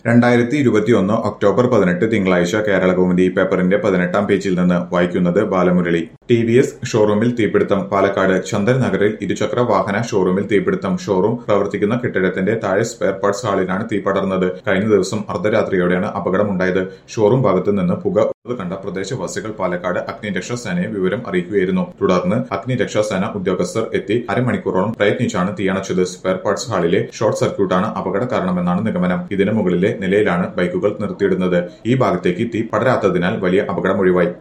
രണ്ടായിരത്തി ഇരുപത്തിയൊന്ന് ഒക്ടോബർ പതിനെട്ട് തിങ്കളാഴ്ച കേരളകൗമുദി പേപ്പറിന്റെ പതിനെട്ടാം പേജിൽ നിന്ന് വായിക്കുന്നത് ബാലമുരളി ടി വി എസ് ഷോറൂമിൽ തീപിടുത്തം പാലക്കാട് ചന്ദൻ നഗറിൽ ഇരുചക്ര വാഹന ഷോറൂമിൽ തീപിടുത്തം ഷോറൂം പ്രവർത്തിക്കുന്ന കെട്ടിടത്തിന്റെ താഴെ സ്പെയർ പാർട്സ് ഹാളിലാണ് തീ പടർന്നത് കഴിഞ്ഞ ദിവസം അർദ്ധരാത്രിയോടെയാണ് അപകടമുണ്ടായത് ഷോറൂം ഭാഗത്ത് നിന്ന് പുക ഉള്ളത് കണ്ട പ്രദേശവാസികൾ പാലക്കാട് അഗ്നിരക്ഷാ സേനയെ വിവരം അറിയിക്കുകയായിരുന്നു തുടർന്ന് അഗ്നിരക്ഷാ സേന ഉദ്യോഗസ്ഥർ എത്തി അരമണിക്കൂറോളം പ്രയത്നിച്ചാണ് തീയണച്ചത് സ്പെയർ പാർട്സ് ഹാളിലെ ഷോർട്ട് സർക്യൂട്ടാണ് അപകട കാരണമെന്നാണ് നിഗമനം ഇതിന് മുകളിലെ നിലയിലാണ് ബൈക്കുകൾ നിർത്തിയിടുന്നത് ഈ ഭാഗത്തേക്ക് തീ പടരാത്തതിനാൽ വലിയ അപകടം ഒഴിവായി